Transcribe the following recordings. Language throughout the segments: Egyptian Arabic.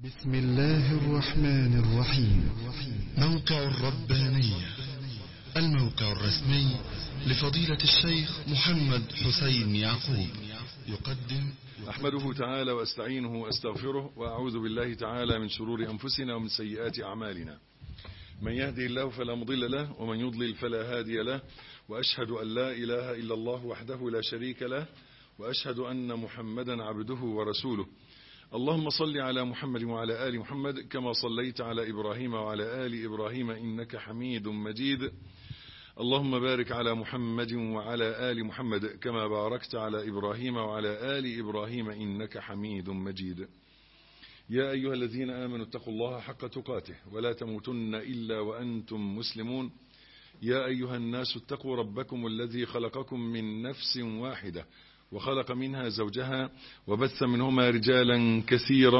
بسم الله الرحمن الرحيم موقع الربانية الموقع الرسمي لفضيلة الشيخ محمد حسين يعقوب يقدم أحمده تعالى وأستعينه وأستغفره وأعوذ بالله تعالى من شرور أنفسنا ومن سيئات أعمالنا من يهدي الله فلا مضل له ومن يضلل فلا هادي له وأشهد أن لا إله إلا الله وحده لا شريك له وأشهد أن محمدا عبده ورسوله اللهم صل على محمد وعلى آل محمد كما صليت على إبراهيم وعلى آل إبراهيم إنك حميد مجيد اللهم بارك على محمد وعلى آل محمد كما باركت على إبراهيم وعلى آل إبراهيم إنك حميد مجيد يا أيها الذين آمنوا اتقوا الله حق تقاته ولا تموتن إلا وأنتم مسلمون يا أيها الناس اتقوا ربكم الذي خلقكم من نفس واحدة وخلق منها زوجها وبث منهما رجالا كثيرا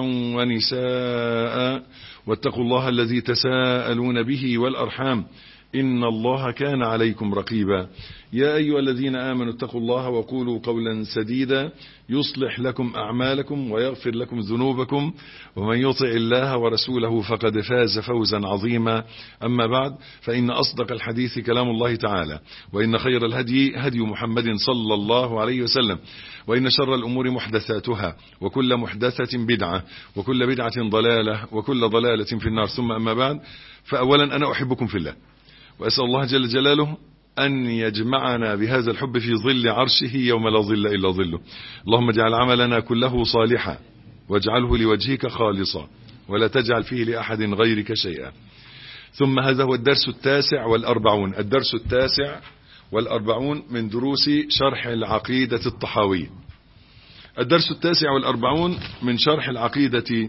ونساء واتقوا الله الذي تساءلون به والأرحام إن الله كان عليكم رقيبا يا أيها الذين آمنوا اتقوا الله وقولوا قولا سديدا يصلح لكم أعمالكم ويغفر لكم ذنوبكم ومن يطع الله ورسوله فقد فاز فوزا عظيما أما بعد فإن أصدق الحديث كلام الله تعالى وإن خير الهدي هدي محمد صلى الله عليه وسلم وإن شر الأمور محدثاتها وكل محدثة بدعة وكل بدعة ضلالة وكل ضلالة في النار ثم أما بعد فأولا أنا أحبكم في الله وأسأل الله جل جلاله أن يجمعنا بهذا الحب في ظل عرشه يوم لا ظل إلا ظله اللهم اجعل عملنا كله صالحا واجعله لوجهك خالصا ولا تجعل فيه لأحد غيرك شيئا ثم هذا هو الدرس التاسع والأربعون الدرس التاسع والأربعون من دروس شرح العقيدة الطحاوية الدرس التاسع والأربعون من شرح العقيدة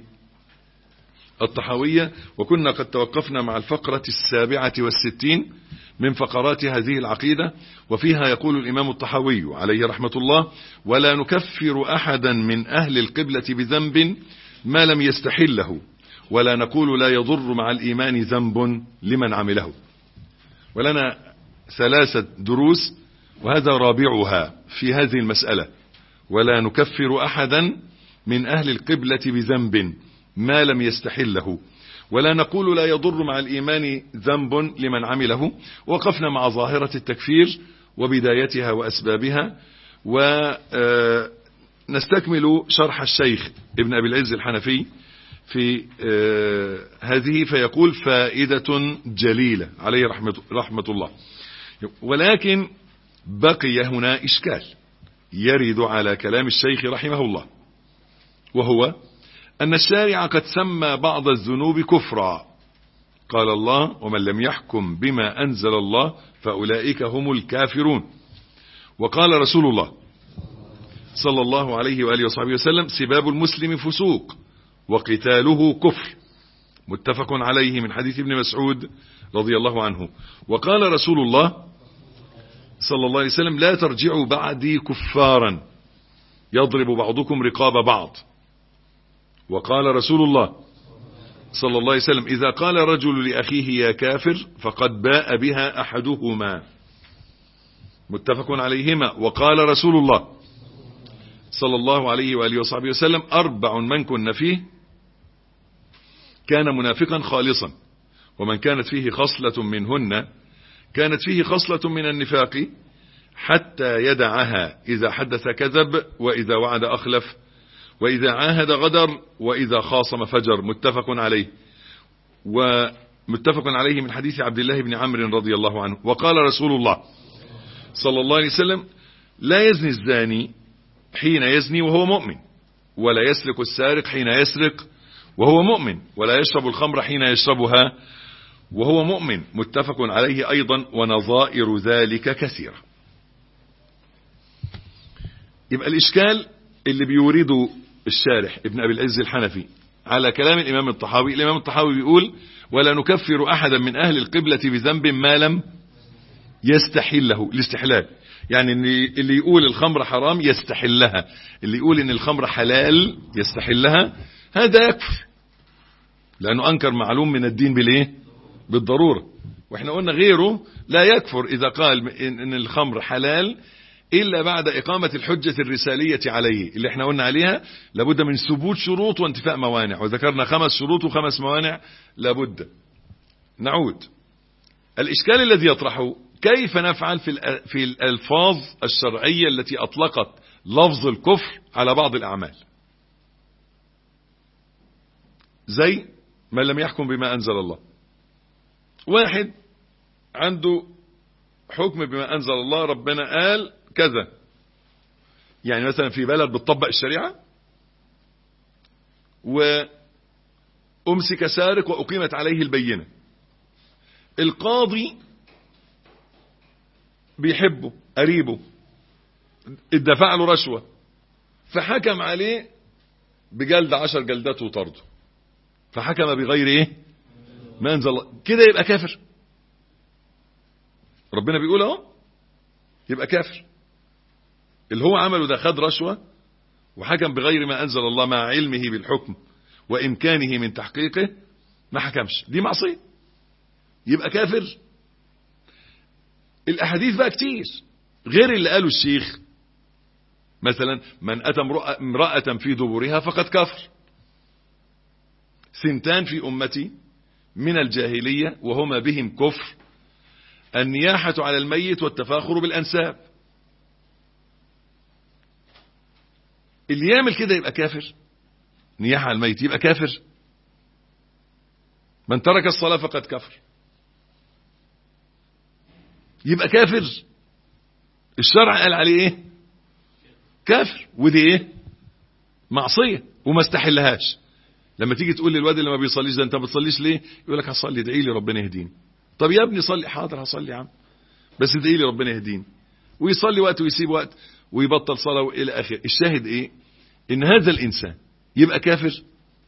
الطحاوية وكنا قد توقفنا مع الفقرة السابعة والستين من فقرات هذه العقيدة وفيها يقول الإمام الطحاوي عليه رحمة الله ولا نكفر أحدا من أهل القبلة بذنب ما لم يستحله ولا نقول لا يضر مع الإيمان ذنب لمن عمله ولنا ثلاثة دروس وهذا رابعها في هذه المسألة ولا نكفر أحدا من أهل القبلة بذنب ما لم يستحله ولا نقول لا يضر مع الإيمان ذنب لمن عمله وقفنا مع ظاهرة التكفير وبدايتها وأسبابها ونستكمل شرح الشيخ ابن أبي العز الحنفي في هذه فيقول فائدة جليلة عليه رحمة, رحمة الله ولكن بقي هنا إشكال يرد على كلام الشيخ رحمه الله وهو أن الشارع قد سمى بعض الذنوب كفرا قال الله ومن لم يحكم بما أنزل الله فأولئك هم الكافرون وقال رسول الله صلى الله عليه وآله وصحبه وسلم سباب المسلم فسوق وقتاله كفر متفق عليه من حديث ابن مسعود رضي الله عنه وقال رسول الله صلى الله عليه وسلم لا ترجعوا بعدي كفارا يضرب بعضكم رقاب بعض وقال رسول الله صلى الله عليه وسلم إذا قال رجل لأخيه يا كافر فقد باء بها أحدهما متفق عليهما وقال رسول الله صلى الله عليه وآله وصحبه وسلم أربع من كن فيه كان منافقا خالصا ومن كانت فيه خصلة منهن كانت فيه خصلة من النفاق حتى يدعها إذا حدث كذب وإذا وعد أخلف وإذا عاهد غدر وإذا خاصم فجر متفق عليه ومتفق عليه من حديث عبد الله بن عمرو رضي الله عنه وقال رسول الله صلى الله عليه وسلم لا يزني الزاني حين يزني وهو مؤمن ولا يسرق السارق حين يسرق وهو مؤمن ولا يشرب الخمر حين يشربها وهو مؤمن متفق عليه أيضا ونظائر ذلك كثيرة يبقى الإشكال اللي بيورده الشارح ابن أبي العز الحنفي على كلام الإمام الطحاوي الإمام الطحاوي بيقول ولا نكفر أحدا من أهل القبلة بذنب ما لم يستحله الاستحلال يعني اللي يقول الخمر حرام يستحلها اللي يقول ان الخمر حلال يستحلها هذا يكفر لأنه أنكر معلوم من الدين بالايه بالضرورة واحنا قلنا غيره لا يكفر إذا قال إن الخمر حلال إلا بعد إقامة الحجة الرسالية عليه اللي احنا قلنا عليها لابد من ثبوت شروط وانتفاء موانع وذكرنا خمس شروط وخمس موانع لابد نعود الإشكال الذي يطرحه كيف نفعل في في الألفاظ الشرعية التي أطلقت لفظ الكفر على بعض الأعمال زي من لم يحكم بما أنزل الله واحد عنده حكم بما أنزل الله ربنا قال كذا يعني مثلا في بلد بتطبق الشريعة وأمسك سارق وأقيمت عليه البينة القاضي بيحبه قريبه ادفع له رشوة فحكم عليه بجلد عشر جلدات وطرده فحكم بغير ايه ما انزل الله كده يبقى كافر ربنا بيقول اهو يبقى كافر اللي هو عمله ده خد رشوة وحكم بغير ما انزل الله مع علمه بالحكم وامكانه من تحقيقه ما حكمش دي معصية يبقى كافر الاحاديث بقى كتير غير اللي قاله الشيخ مثلا من اتى امرأة في دبرها فقد كفر سنتان في امتي من الجاهلية وهما بهم كفر النياحة على الميت والتفاخر بالأنساب اللي يعمل كده يبقى كافر نياحة على الميت يبقى كافر من ترك الصلاة فقد كفر يبقى كافر الشرع قال عليه ايه كافر ودي ايه معصية وما استحلهاش لما تيجي تقول للواد اللي ما بيصليش ده انت ما بتصليش ليه يقول لك هصلي ادعي لي ربنا يهديني طب يا ابني صلي حاضر هصلي يا عم بس ادعي لي ربنا يهديني ويصلي وقت ويسيب وقت ويبطل صلاة والى اخره الشاهد ايه ان هذا الانسان يبقى كافر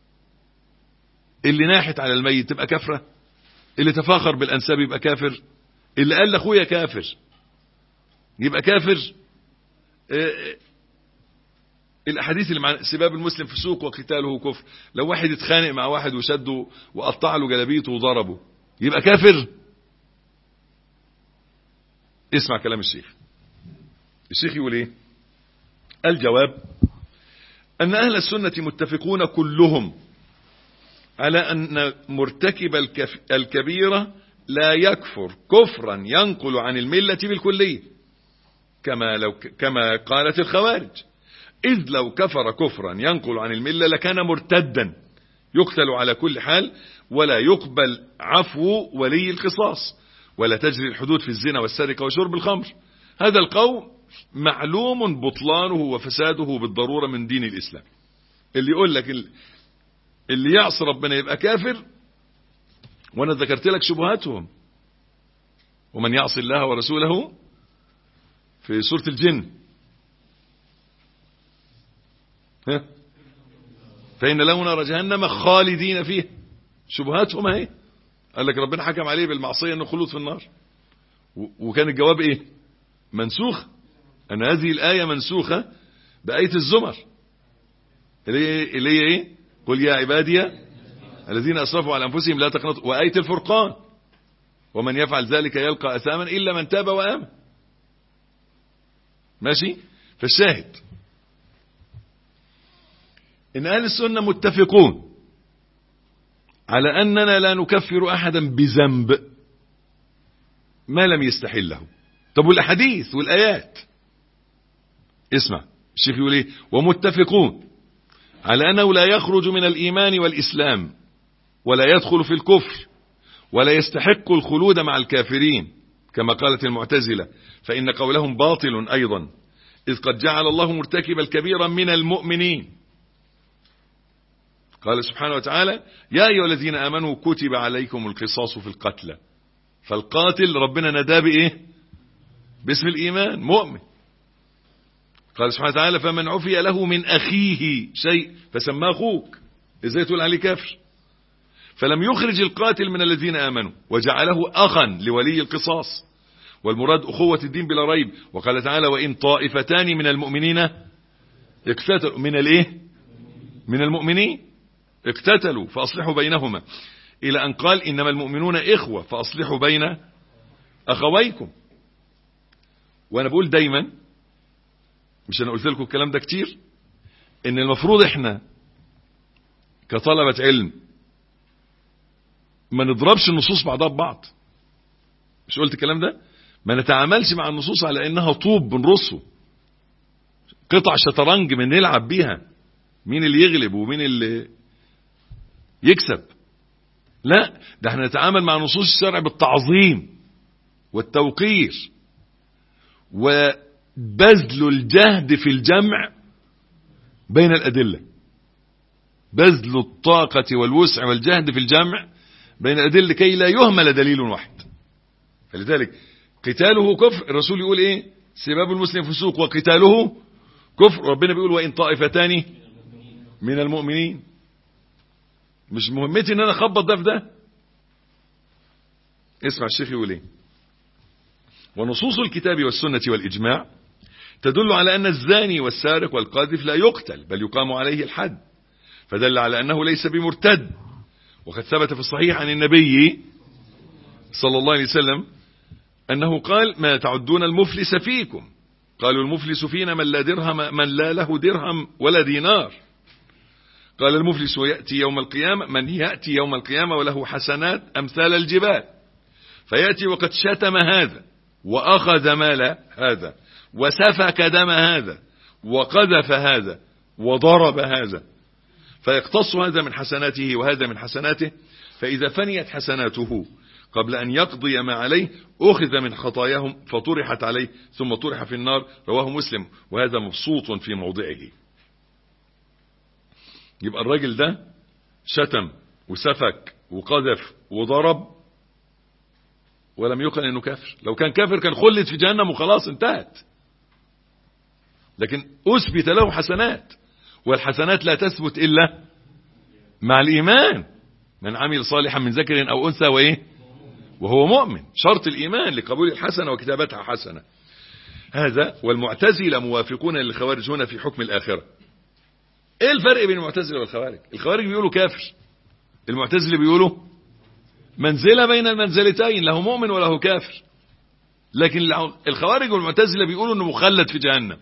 اللي ناحت على الميت تبقى كافرة اللي تفاخر بالانساب يبقى كافر اللي قال لاخويا كافر يبقى كافر اه الاحاديث اللي مع سباب المسلم في سوق وقتاله كفر لو واحد اتخانق مع واحد وشده وقطع له جلابيته وضربه يبقى كافر اسمع كلام الشيخ الشيخ يقول ايه الجواب ان اهل السنة متفقون كلهم على ان مرتكب الكبيرة لا يكفر كفرا ينقل عن الملة بالكلية كما لو كما قالت الخوارج إذ لو كفر كفرا ينقل عن الملة لكان مرتدا يقتل على كل حال ولا يقبل عفو ولي القصاص ولا تجري الحدود في الزنا والسرقة وشرب الخمر هذا القول معلوم بطلانه وفساده بالضرورة من دين الإسلام اللي يقول لك اللي يعصي ربنا يبقى كافر وانا ذكرت لك شبهاتهم ومن يعصي الله ورسوله في سورة الجن ها فإن له نار جهنم خالدين فيها شبهاتهم اهي قال لك ربنا حكم عليه بالمعصية انه خلود في النار وكان الجواب ايه منسوخ ان هذه الآية منسوخة بآية الزمر اللي هي ايه قل يا عبادي الذين اسرفوا على انفسهم لا تقنطوا وآية الفرقان ومن يفعل ذلك يلقى اثاما الا من تاب وامن ماشي فالشاهد ان اهل السنة متفقون على اننا لا نكفر احدا بذنب ما لم يستحله طب والاحاديث والايات اسمع الشيخ يقول ايه ومتفقون على انه لا يخرج من الايمان والاسلام ولا يدخل في الكفر ولا يستحق الخلود مع الكافرين كما قالت المعتزلة فإن قولهم باطل أيضا إذ قد جعل الله مرتكب الكبير من المؤمنين قال سبحانه وتعالى يا أيها الذين آمنوا كتب عليكم القصاص في القتلى فالقاتل ربنا نداه بإيه باسم الإيمان مؤمن قال سبحانه وتعالى فمن عفي له من أخيه شيء فسماه أخوك إزاي تقول عليه كافر فلم يخرج القاتل من الذين آمنوا وجعله أخا لولي القصاص والمراد أخوة الدين بلا ريب وقال تعالى وإن طائفتان من المؤمنين اقتتلوا من الايه من المؤمنين اقتتلوا فأصلحوا بينهما إلى أن قال إنما المؤمنون إخوة فأصلحوا بين أخويكم وأنا بقول دايما مش انا قلت لكم الكلام ده كتير ان المفروض احنا كطلبة علم ما نضربش النصوص بعضها ببعض مش قلت الكلام ده ما نتعاملش مع النصوص على انها طوب بنرصه قطع شطرنج بنلعب بيها مين اللي يغلب ومين اللي يكسب لا ده احنا نتعامل مع نصوص الشرع بالتعظيم والتوقير وبذل الجهد في الجمع بين الأدلة بذل الطاقة والوسع والجهد في الجمع بين الأدلة كي لا يهمل دليل واحد فلذلك قتاله كفر الرسول يقول ايه سباب المسلم فسوق وقتاله كفر ربنا بيقول وإن طائفتان من المؤمنين مش مهمتي ان انا اخبط ده في ده اسمع الشيخ يقول ايه ونصوص الكتاب والسنة والإجماع تدل على أن الزاني والسارق والقاذف لا يقتل بل يقام عليه الحد فدل على أنه ليس بمرتد وقد ثبت في الصحيح عن النبي صلى الله عليه وسلم أنه قال ما تعدون المفلس فيكم قالوا المفلس فينا من لا درهم من لا له درهم ولا دينار قال المفلس يأتي يوم القيامة من يأتي يوم القيامة وله حسنات أمثال الجبال فيأتي وقد شتم هذا وأخذ مال هذا وسفك دم هذا وقذف هذا وضرب هذا فيقتص هذا من حسناته وهذا من حسناته فإذا فنيت حسناته قبل أن يقضي ما عليه أخذ من خطاياهم فطرحت عليه ثم طرح في النار رواه مسلم وهذا مبسوط في موضعه يبقى الراجل ده شتم وسفك وقذف وضرب ولم يقل انه كافر لو كان كافر كان خلد في جهنم وخلاص انتهت لكن اثبت له حسنات والحسنات لا تثبت الا مع الايمان من عمل صالحا من ذكر او انثى وايه وهو مؤمن شرط الايمان لقبول الحسنه وكتابتها حسنه هذا والمعتزله موافقون للخوارج هنا في حكم الاخره ايه الفرق بين المعتزله والخوارج الخوارج بيقولوا كافر المعتزله بيقولوا منزله بين المنزلتين له مؤمن وله كافر لكن الخوارج والمعتزله بيقولوا انه مخلد في جهنم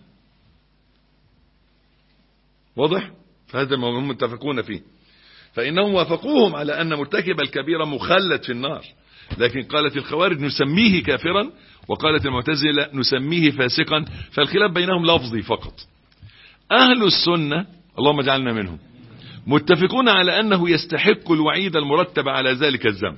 واضح فهذا ما هم متفقون فيه فانهم وافقوهم على ان مرتكب الكبيره مخلد في النار لكن قالت الخوارج نسميه كافرا وقالت المعتزله نسميه فاسقا فالخلاف بينهم لفظي فقط اهل السنه اللهم اجعلنا منهم متفقون على أنه يستحق الوعيد المرتب على ذلك الذنب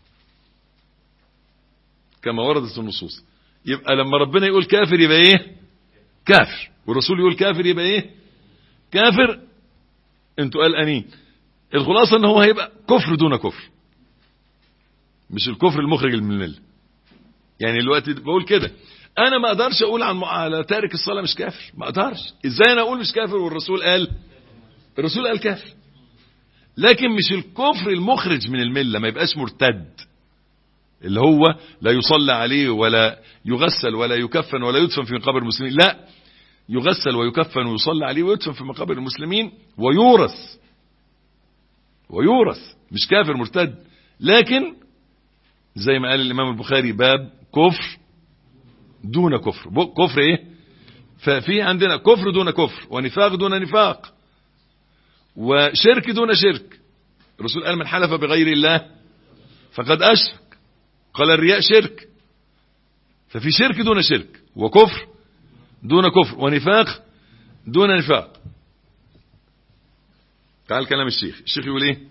كما وردت في النصوص يبقى لما ربنا يقول كافر يبقى ايه كافر والرسول يقول كافر يبقى ايه كافر انتوا قلقانين الخلاصة ان هو هيبقى كفر دون كفر مش الكفر المخرج من المله يعني الوقت بقول كده انا ما اقدرش اقول عن على تارك الصلاه مش كافر ما اقدرش ازاي انا اقول مش كافر والرسول قال الرسول قال كافر لكن مش الكفر المخرج من المله ما يبقاش مرتد اللي هو لا يصلى عليه ولا يغسل ولا يكفن ولا يدفن في مقابر المسلمين لا يغسل ويكفن ويصلى عليه ويدفن في مقابر المسلمين ويورث ويورث مش كافر مرتد لكن زي ما قال الامام البخاري باب كفر دون كفر كفر ايه ففي عندنا كفر دون كفر ونفاق دون نفاق وشرك دون شرك الرسول قال من حلف بغير الله فقد اشرك قال الرياء شرك ففي شرك دون شرك وكفر دون كفر ونفاق دون نفاق تعال كلام الشيخ الشيخ يقول ايه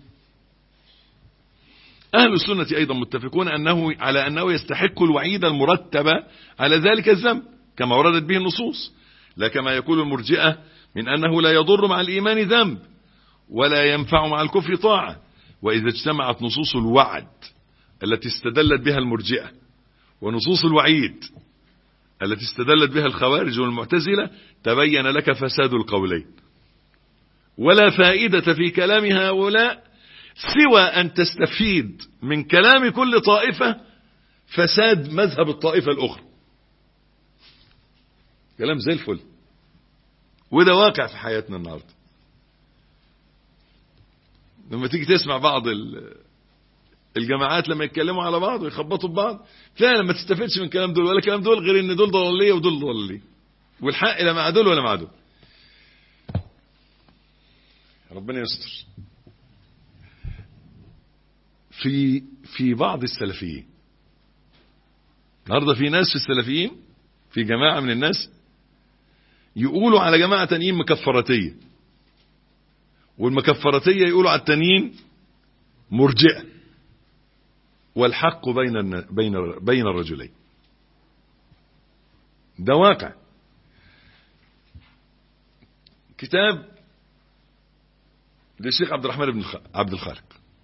أهل السنة أيضا متفقون أنه على أنه يستحق الوعيد المرتب على ذلك الذنب كما وردت به النصوص لا كما يقول المرجئة من أنه لا يضر مع الإيمان ذنب ولا ينفع مع الكفر طاعة وإذا اجتمعت نصوص الوعد التي استدلت بها المرجئة ونصوص الوعيد التي استدلت بها الخوارج والمعتزلة تبين لك فساد القولين ولا فائدة في كلام هؤلاء سوى أن تستفيد من كلام كل طائفة فساد مذهب الطائفة الأخرى كلام زي الفل وده واقع في حياتنا النهاردة لما تيجي تسمع بعض الجماعات لما يتكلموا على بعض ويخبطوا ببعض فعلا ما تستفدش من كلام دول ولا كلام دول غير ان دول ضلاليه ودول ضلاليه والحق لا مع دول ولا مع دول ربنا يستر في في بعض السلفيين النهارده في ناس في السلفيين في جماعه من الناس يقولوا على جماعه تانيين مكفرتيه والمكفرتيه يقولوا على التانيين مرجئه والحق بين الن- بين بين الرجلين ده واقع كتاب للشيخ عبد الرحمن بن الخ- عبد الخالق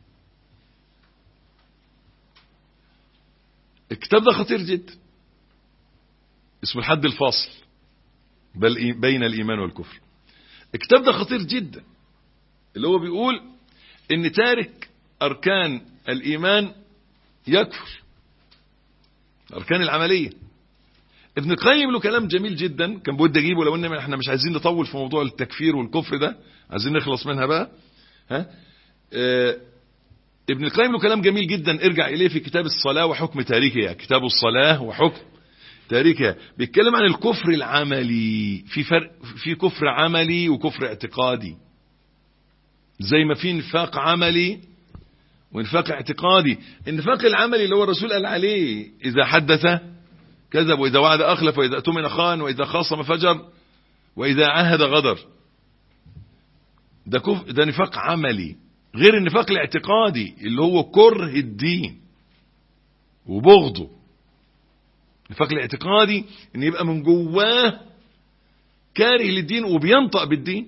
الكتاب ده خطير جدا اسمه الحد الفاصل بل إي- بين الإيمان والكفر الكتاب ده خطير جدا اللي هو بيقول ان تارك أركان الإيمان يكفر الأركان العملية ابن القيم له كلام جميل جدا كان بودي اجيبه لو ان احنا مش عايزين نطول في موضوع التكفير والكفر ده عايزين نخلص منها بقى ها اه ابن القيم له كلام جميل جدا ارجع اليه في كتاب الصلاه وحكم تاركها كتاب الصلاه وحكم تاركها بيتكلم عن الكفر العملي في فرق في كفر عملي وكفر اعتقادي زي ما في نفاق عملي ونفاق اعتقادي النفاق العملي اللي هو الرسول قال عليه اذا حدث كذب وإذا وعد أخلف وإذا أتمن خان وإذا خاصم فجر وإذا عهد غدر ده, كف ده نفاق عملي غير النفاق الاعتقادي اللي هو كره الدين وبغضه النفاق الاعتقادي ان يبقى من جواه كاره للدين وبينطق بالدين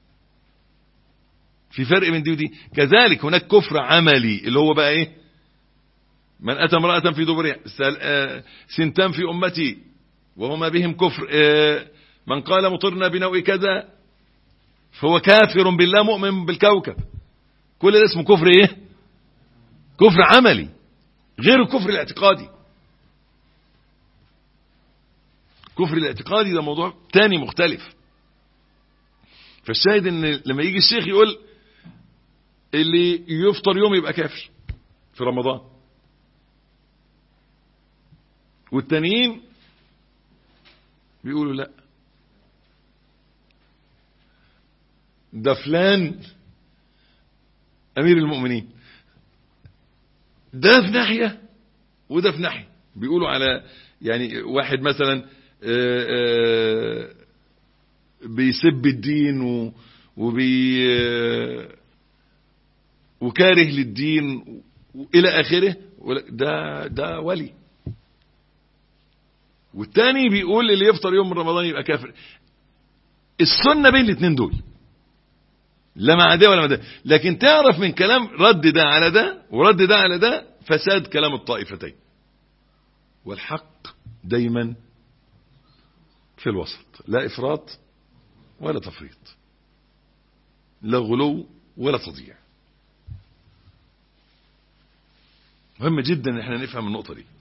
في فرق من دي ودي كذلك هناك كفر عملي اللي هو بقى ايه من أتى امرأة في دبرها سل- آه، سنتان في أمتي وهما بهم كفر آه، من قال مطرنا بنوء كذا فهو كافر بالله مؤمن بالكوكب كل ده اسمه كفر ايه كفر عملي غير الكفر الاعتقادي الكفر الاعتقادي ده موضوع تاني مختلف فالشاهد ان لما يجي الشيخ يقول اللي يفطر يوم يبقى كافر في رمضان والتانيين بيقولوا لا ده فلان امير المؤمنين ده في ناحية وده في ناحية بيقولوا على يعني واحد مثلا آه، آه، بيسب الدين و- وبي آه، وكاره للدين والى اخره ولا- ده ده ولي والتاني بيقول اللي يفطر يوم من رمضان يبقى كافر السنة بين الاثنين دول لا مع ده ولا مع ده لكن تعرف من كلام رد ده على ده ورد ده على ده فساد كلام الطائفتين والحق دايما في الوسط لا إفراط ولا تفريط لا غلو ولا تضييع مهم جدا ان احنا نفهم النقطة دي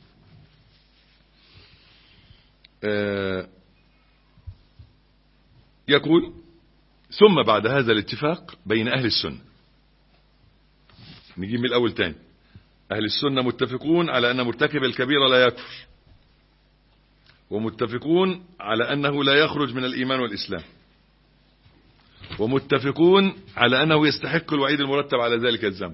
آه، يقول ثم بعد هذا الاتفاق بين أهل السنة نجيب من الأول تاني أهل السنة متفقون على أن مرتكب الكبيرة لا يكفر ومتفقون على أنه لا يخرج من الإيمان والإسلام ومتفقون على أنه يستحق الوعيد المرتب على ذلك الذنب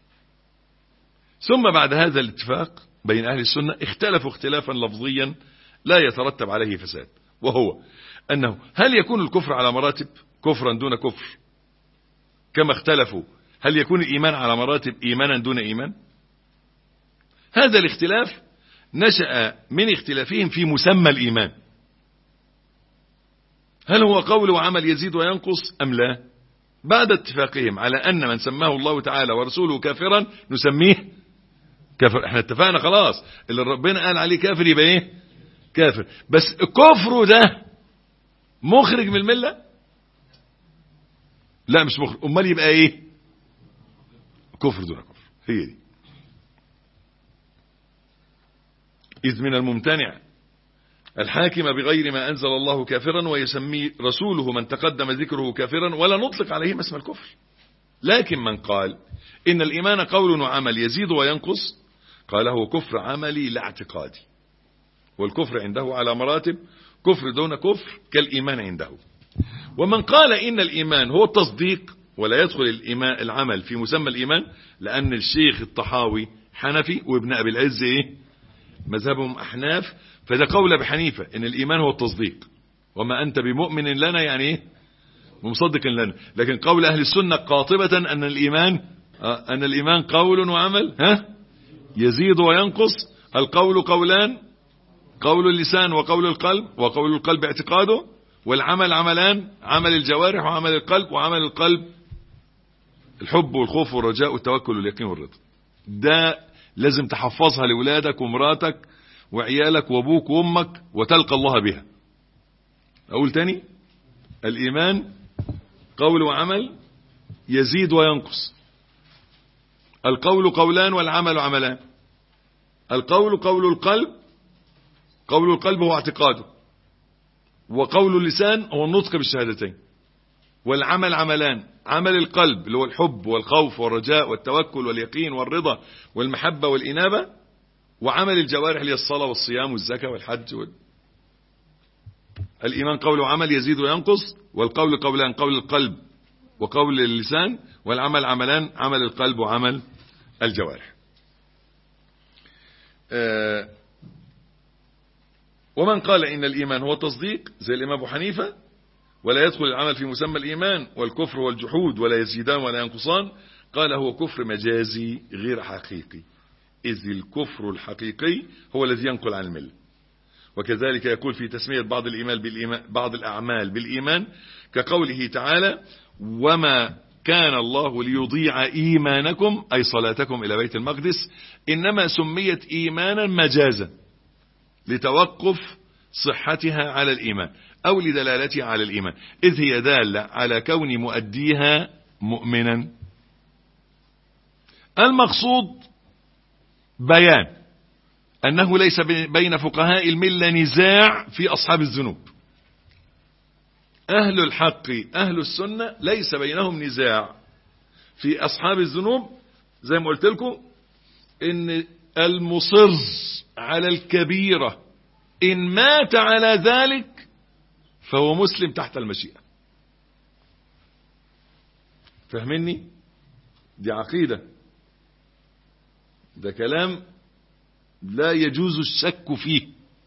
ثم بعد هذا الاتفاق بين أهل السنة اختلفوا اختلافا لفظيا لا يترتب عليه فساد وهو أنه هل يكون الكفر على مراتب كفرا دون كفر كما اختلفوا هل يكون الإيمان على مراتب إيمانا دون إيمان هذا الاختلاف نشأ من اختلافهم في مسمى الإيمان هل هو قول وعمل يزيد وينقص أم لا بعد اتفاقهم على أن من سماه الله تعالى ورسوله كافرا نسميه كافر احنا اتفقنا خلاص اللي ربنا قال عليه كافر يبقى ايه كافر بس كفره ده مخرج من الملة لا مش مخرج امال يبقى ايه كفر دون كفر هي دي إذ من الممتنع الحاكم بغير ما أنزل الله كافرا ويسمي رسوله من تقدم ذكره كافرا ولا نطلق عليهم اسم الكفر لكن من قال إن الإيمان قول وعمل يزيد وينقص قال هو كفر عملي لا اعتقادي والكفر عنده على مراتب كفر دون كفر كالإيمان عنده ومن قال إن الإيمان هو التصديق ولا يدخل الإيمان العمل في مسمى الإيمان لأن الشيخ الطحاوي حنفي وابن أبي العز إيه مذهبهم أحناف فده قول أبي حنيفة إن الإيمان هو التصديق وما أنت بمؤمن لنا يعني إيه ومصدق لنا لكن قول أهل السنة قاطبة أن الإيمان أن الإيمان قول وعمل ها يزيد وينقص القول قولان قول اللسان وقول القلب وقول القلب اعتقاده والعمل عملان عمل الجوارح وعمل القلب وعمل القلب الحب والخوف والرجاء والتوكل واليقين والرضا ده لازم تحفظها لولادك ومراتك وعيالك وابوك وامك وتلقى الله بها اقول تاني الايمان قول وعمل يزيد وينقص القول قولان والعمل عملان القول قول القلب قول القلب هو اعتقاده وقول اللسان هو النطق بالشهادتين والعمل عملان عمل القلب اللي هو الحب والخوف والرجاء والتوكل واليقين والرضا والمحبة والإنابة وعمل الجوارح اللي الصلاة والصيام والزكاة والحج وال... الإيمان قول وعمل يزيد وينقص والقول قولان قول القلب وقول اللسان والعمل عملان عمل القلب وعمل الجوارح آه ومن قال إن الإيمان هو تصديق زي الإمام أبو حنيفة ولا يدخل العمل في مسمى الإيمان والكفر والجحود ولا يزيدان ولا ينقصان قال هو كفر مجازي غير حقيقي إذ الكفر الحقيقي هو الذي ينقل عن المله وكذلك يقول في تسمية بعض الإيمان بالإيمان بعض الأعمال بالإيمان كقوله تعالى وما كان الله ليضيع إيمانكم أي صلاتكم إلى بيت المقدس إنما سميت إيمانا مجازا لتوقف صحتها على الإيمان أو لدلالتها على الإيمان إذ هي دالة على كون مؤديها مؤمنا المقصود بيان أنه ليس بين فقهاء الملة نزاع في أصحاب الذنوب أهل الحق أهل السنة ليس بينهم نزاع في أصحاب الذنوب زي ما قلت لكم إن المصر على الكبيرة إن مات على ذلك فهو مسلم تحت المشيئة فاهمني دي عقيدة ده كلام لا يجوز الشك فيه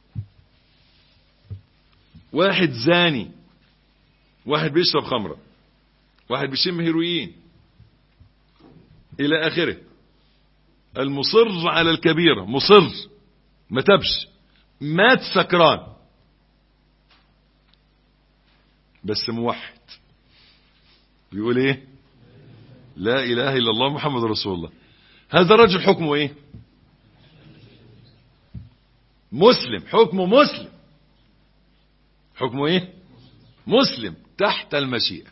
واحد زاني واحد بيشرب خمرة واحد بيشم هيروين إلى آخره المصر على الكبيرة مصر ما تبش مات سكران بس موحد بيقول ايه لا اله الا الله محمد رسول الله هذا الرجل حكمه ايه مسلم حكمه مسلم حكمه ايه مسلم تحت المشيئة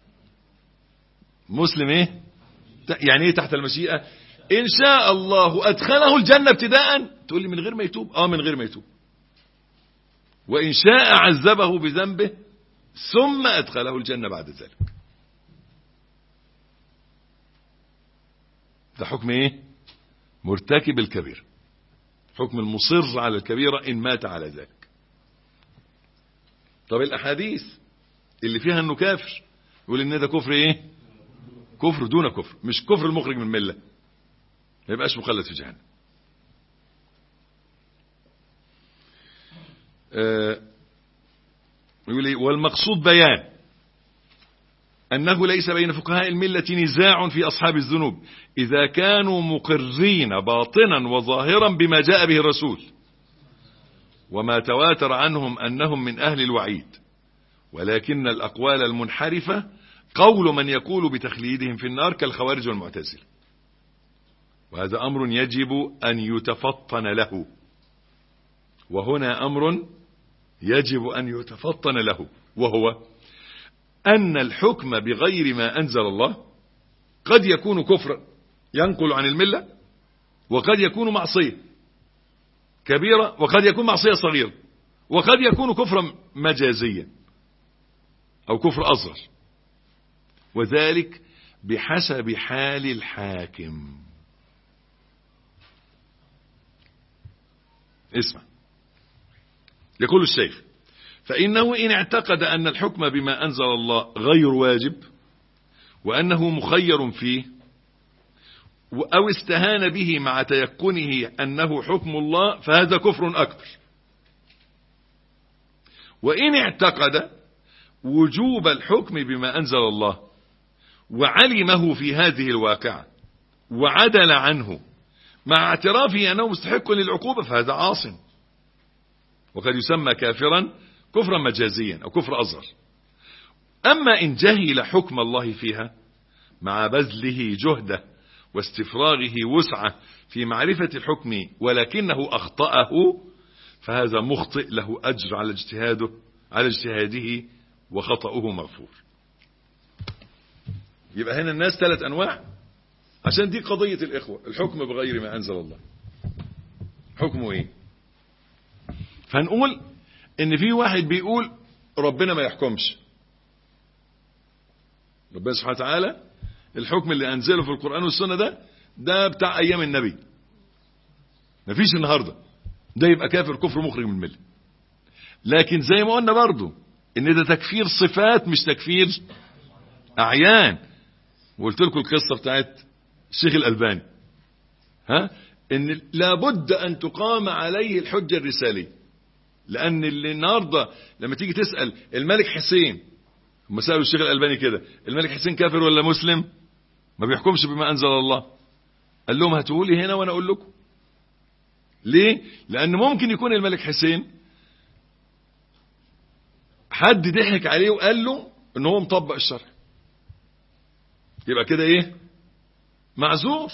مسلم ايه يعني ايه تحت المشيئة ان شاء الله ادخله الجنة ابتداء تقول لي من غير ما يتوب اه من غير ما يتوب وان شاء عذبه بذنبه ثم ادخله الجنة بعد ذلك ده حكم ايه مرتكب الكبير حكم المصر على الكبيرة ان مات على ذلك طب الاحاديث اللي فيها انه كافر يقول ان ده كفر ايه كفر دون كفر مش كفر المخرج من المله ما يبقاش مخلد في جهنم آه يقول ايه والمقصود بيان أنه ليس بين فقهاء الملة نزاع في أصحاب الذنوب إذا كانوا مقرين باطنا وظاهرا بما جاء به الرسول وما تواتر عنهم أنهم من أهل الوعيد ولكن الأقوال المنحرفة قول من يقول بتخليدهم في النار كالخوارج والمعتزل وهذا أمر يجب أن يتفطن له وهنا أمر يجب أن يتفطن له وهو أن الحكم بغير ما أنزل الله قد يكون كفرا ينقل عن الملة وقد يكون معصية كبيرة وقد يكون معصية صغيرة وقد يكون كفرا مجازيا أو كفر أصغر وذلك بحسب حال الحاكم اسمع يقول الشيخ فإنه إن اعتقد أن الحكم بما أنزل الله غير واجب وأنه مخير فيه أو استهان به مع تيقنه أنه حكم الله فهذا كفر أكبر وإن اعتقد وجوب الحكم بما أنزل الله وعلمه في هذه الواقعة وعدل عنه مع اعترافه أنه مستحق للعقوبة فهذا عاصم وقد يسمى كافرا كفرا مجازيا أو كفر أصغر أما إن جهل حكم الله فيها مع بذله جهده واستفراغه وسعه في معرفة الحكم ولكنه أخطأه فهذا مخطئ له أجر على اجتهاده على اجتهاده وخطأه مغفور يبقى هنا الناس ثلاث أنواع عشان دي قضية الإخوة الحكم بغير ما أنزل الله حكمه إيه فنقول إن في واحد بيقول ربنا ما يحكمش ربنا سبحانه وتعالى الحكم اللي أنزله في القرآن والسنة ده ده بتاع أيام النبي مفيش النهاردة ده يبقى كافر كفر مخرج من المله لكن زي ما قلنا برضو ان ده تكفير صفات مش تكفير اعيان وقلت لكم القصة بتاعت الشيخ الالباني ها ان لابد ان تقام عليه الحجة الرسالية لان اللي النهاردة لما تيجي تسأل الملك حسين هم سألوا الشيخ الالباني كده الملك حسين كافر ولا مسلم ما بيحكمش بما انزل الله قال لهم هاتوا لي هنا وانا اقول لكم ليه لان ممكن يكون الملك حسين حد ضحك عليه وقال له ان هو مطبق الشرع يبقى كده ايه معذور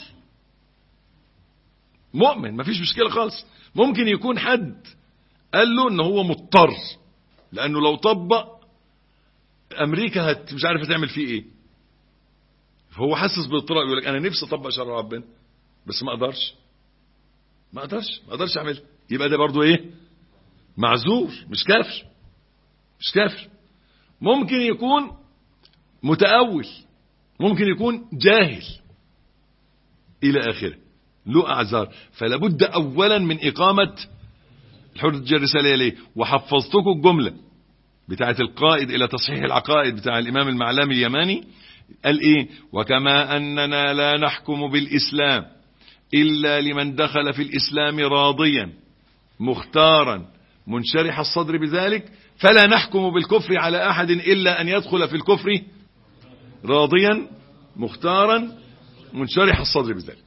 مؤمن مفيش مشكلة خالص ممكن يكون حد قال له ان هو مضطر لانه لو طبق امريكا هت مش عارف هتعمل فيه ايه فهو حاسس باضطراب يقول لك انا نفسي اطبق شرع ربنا بس ما اقدرش ما اقدرش ما اقدرش اعملها يبقى ده برضو ايه معذور مش كافر مش كافر ممكن يكون متأول ممكن يكون جاهل الى اخره له اعذار فلا بد اولا من اقامة الحجة الرسالية ليه وحفظتكم الجملة بتاعت القائد الى تصحيح العقائد بتاع الامام المعلمي اليماني قال ايه وكما اننا لا نحكم بالاسلام الا لمن دخل في الاسلام راضيا مختارا منشرح الصدر بذلك فلا نحكم بالكفر على احد الا ان يدخل في الكفر راضيا مختارا منشرح الصدر بذلك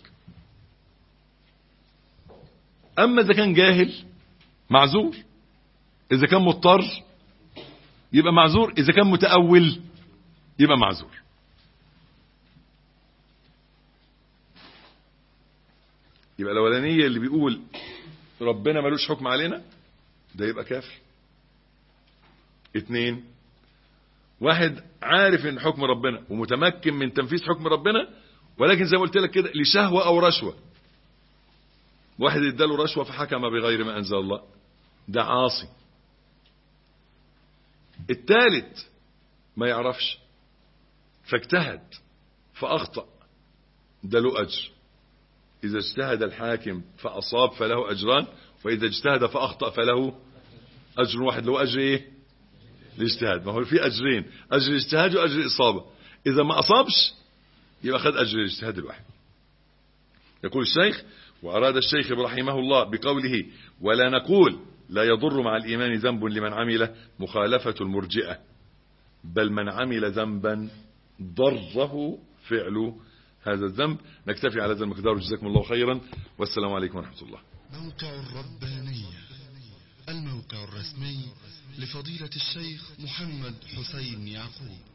اما اذا كان جاهل معذور اذا كان مضطر يبقى معذور اذا كان متأول يبقى معذور يبقى الاولانيه اللي بيقول ربنا ملوش حكم علينا ده يبقى كافر اتنين واحد عارف ان حكم ربنا ومتمكن من تنفيذ حكم ربنا ولكن زي ما قلت لك كده لشهوة او رشوة واحد اداله رشوة فحكم بغير ما انزل الله ده عاصي الثالث ما يعرفش فاجتهد فاخطأ ده له اجر اذا اجتهد الحاكم فاصاب فله اجران واذا اجتهد فاخطأ فله اجر واحد له اجر ايه الاجتهاد ما هو في اجرين اجر الاجتهاد واجر الاصابه اذا ما اصابش يبقى خد اجر الاجتهاد الواحد يقول الشيخ واراد الشيخ رحمه الله بقوله ولا نقول لا يضر مع الايمان ذنب لمن عمل مخالفه المرجئه بل من عمل ذنبا ضره فعل هذا الذنب نكتفي على هذا المقدار جزاكم الله خيرا والسلام عليكم ورحمه الله موقع الربانية الموقع الرسمي لفضيلة الشيخ محمد حسين يعقوب